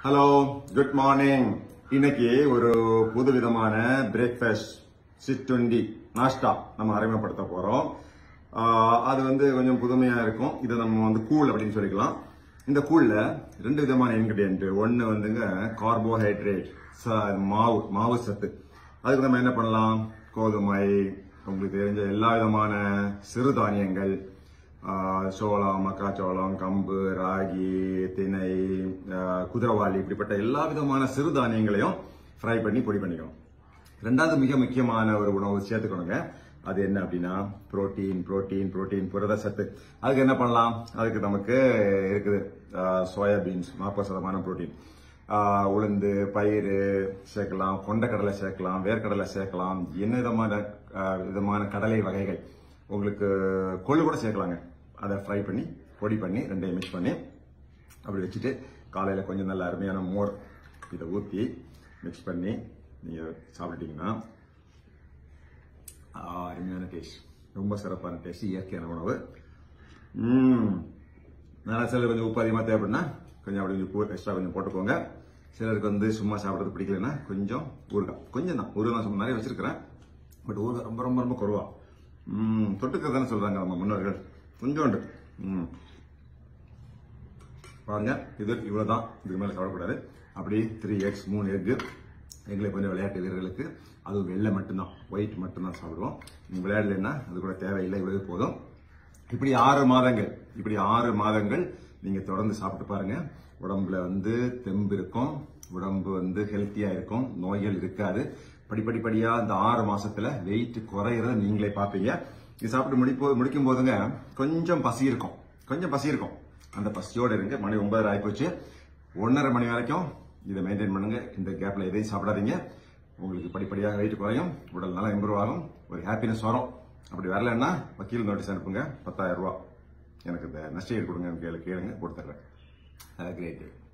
hello good morning இன்னைக்கு ஒரு புது விதமான பிரேக்ஃபாஸ்ட் சிற்றுண்டி நாஷ்டா நம்ம அறிமுகப்படுத்த போறோம் ஆஹ் அது வந்து கொஞ்சம் புதுமையா இருக்கும் இதை நம்ம வந்து கூழ் அப்படின்னு சொல்லிக்கலாம் இந்த கூழ்ல ரெண்டு விதமான இன்கிரிடியன்ட் ஒன்னு வந்துங்க கார்போஹைட்ரேட் மாவு மாவு சத்து அதுக்கு நம்ம என்ன பண்ணலாம் கோதுமை உங்களுக்கு தெரிஞ்ச எல்லா விதமான சிறுதானியங்கள் ஆஹ் சோளம் மக்காச்சோளம் கம்பு ராகி திணை ஆஹ் குதிரவாளி இப்படிப்பட்ட எல்லா விதமான சிறுதானியங்களையும் ஃப்ரை பண்ணி பொடி பண்ணிக்கணும் ரெண்டாவது மிக முக்கியமான ஒரு உணவு சேர்த்துக்கணுங்க அது என்ன அப்படின்னா புரோட்டீன் புரோட்டீன் புரோட்டீன் புரத சத்து அதுக்கு என்ன பண்ணலாம் அதுக்கு நமக்கு இருக்குது சோயாபீன்ஸ் நாற்பது சதமான புரோட்டீன் உளுந்து பயிறு சேர்க்கலாம் கொண்டக்கடலை சேர்க்கலாம் வேர்க்கடலை சேர்க்கலாம் என்ன விதமான ஆஹ் விதமான கடலை வகைகள் உங்களுக்கு கொள்ளு கூட சேர்க்கலாங்க அதை ஃப்ரை பண்ணி பொடி பண்ணி ரெண்டையும் மிக்ஸ் பண்ணி அப்படி வச்சுட்டு காலையில் கொஞ்சம் நல்ல அருமையான மோர் இதை ஊற்றி மிக்ஸ் பண்ணி நீங்கள் சாப்பிட்டீங்கன்னா ஆ, அருமையான டேஸ்ட் ரொம்ப சிறப்பான டேஸ்ட் இயற்கையான உணவு ம் நல்லா சிலர் கொஞ்சம் உப்பு அதிகமாக தேவைப்படுனா கொஞ்சம் அப்படி கொஞ்சம் உப்பு எக்ஸ்ட்ரா கொஞ்சம் போட்டுக்கோங்க சிலருக்கு வந்து சும்மா சாப்பிட்றது பிடிக்கலன்னா கொஞ்சம் ஊறுகாய் கொஞ்சம் தான் ஊறுகாய் சும்மா நிறைய வச்சிருக்கிறேன் பட் ஊறுகாய் ரொம்ப ரொம்ப ரொம்ப குறவா ம் தொட்டுக்கிறது தானே சொல்கிறாங்க நம்ம முன்னோர்கள் கொஞ்சோண்டு ம் பாருங்க இது இவ்வளவுதான் இதுக்கு மேல சாப்பிடக்கூடாது அப்படி த்ரீ எக்ஸ் மூணு எக்கு எங்களை கொஞ்சம் விளையாட்டு வீரர்களுக்கு அது வெள்ளை மட்டும்தான் ஒயிட் மட்டும்தான் சாப்பிடுவோம் நீங்க விளையாடலைன்னா அது கூட தேவையில்லை இவ்வளவு போதும் இப்படி ஆறு மாதங்கள் இப்படி ஆறு மாதங்கள் நீங்க தொடர்ந்து சாப்பிட்டு பாருங்க உடம்புல வந்து தெம்பு இருக்கும் உடம்பு வந்து ஹெல்த்தியா இருக்கும் நோய்கள் இருக்காது படிப்படி படியா இந்த ஆறு மாசத்துல வெயிட் குறையிறத நீங்களே பார்ப்பீங்க இது சாப்பிட்டு முடிப்போ முடிக்கும் போதுங்க கொஞ்சம் பசி இருக்கும் கொஞ்சம் பசி இருக்கும் அந்த பசியோட இருங்க மணி ஒன்பதரை ஆயிப்போச்சு ஒன்னரை மணி வரைக்கும் இதை மெயின்டைன் பண்ணுங்க இந்த கேப்ல எதையும் சாப்பிடாதீங்க உங்களுக்கு படிப்படியாக வெயிட் குறையும் உடல் நல்லா இம்ப்ரூவ் ஆகும் ஒரு ஹாப்பினஸ் வரும் அப்படி வரலன்னா வக்கீல் நோட்டீஸ் அனுப்புங்க பத்தாயிரம் ரூபாய் எனக்கு இந்த நஷ்ட ஈடு கொடுங்கன்னு கேளு கேளுங்க கொடுத்துட்றேன் கிரேட்